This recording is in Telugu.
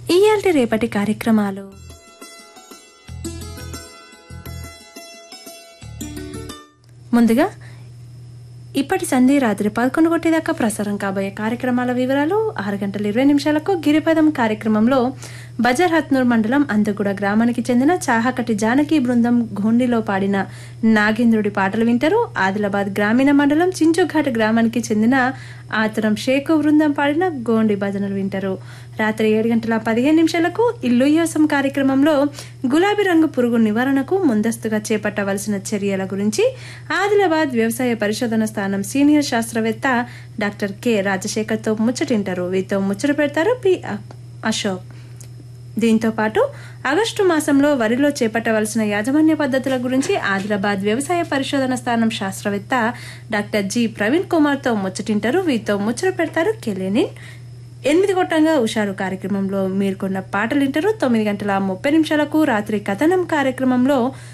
ఇయాల్టి రేపటి కార్యక్రమాలు ముందుగా ఇప్పటి సంధి రాత్రి పదకొండు కొట్టేదాకా ప్రసారం కాబోయే కార్యక్రమాల వివరాలు ఆరు గంటల ఇరవై నిమిషాలకు గిరిపదం కార్యక్రమంలో బజార్ హత్నూర్ మండలం అందుగూడ గ్రామానికి చెందిన చాహకటి జానకి బృందం గోండిలో పాడిన నాగేంద్రుడి పాటలు వింటారు ఆదిలాబాద్ గ్రామీణ మండలం చించుఘాట్ గ్రామానికి చెందిన ఆతరం షేకు బృందం పాడిన గోండి భజనలు వింటారు రాత్రి ఏడు గంటల పదిహేను నిమిషాలకు ఇల్లు యోసం కార్యక్రమంలో గులాబీ రంగు పురుగు నివారణకు ముందస్తుగా చేపట్టవలసిన చర్యల గురించి ఆదిలాబాద్ వ్యవసాయ పరిశోధన స్థానం సీనియర్ శాస్త్రవేత్త డాక్టర్ కె రాజశేఖర్తో ముచ్చటింటారు వీరితో ముచ్చట పెడతారు పి అ- అశోక్ దీంతో పాటు ఆగస్టు మాసంలో వరిలో చేపట్టవలసిన యాజమాన్య పద్ధతుల గురించి ఆదిలాబాద్ వ్యవసాయ పరిశోధన స్థానం శాస్త్రవేత్త డాక్టర్ జి ప్రవీణ్ కుమార్తో ముచ్చటింటారు వీరితో ముచ్చట పెడతారు కెలెనిన్ ఎనిమిది కొట్టంగా ఉషారు కార్యక్రమంలో మీరు కొన్న పాటలు వింటారు తొమ్మిది గంటల ముప్పై నిమిషాలకు రాత్రి కథనం కార్యక్రమంలో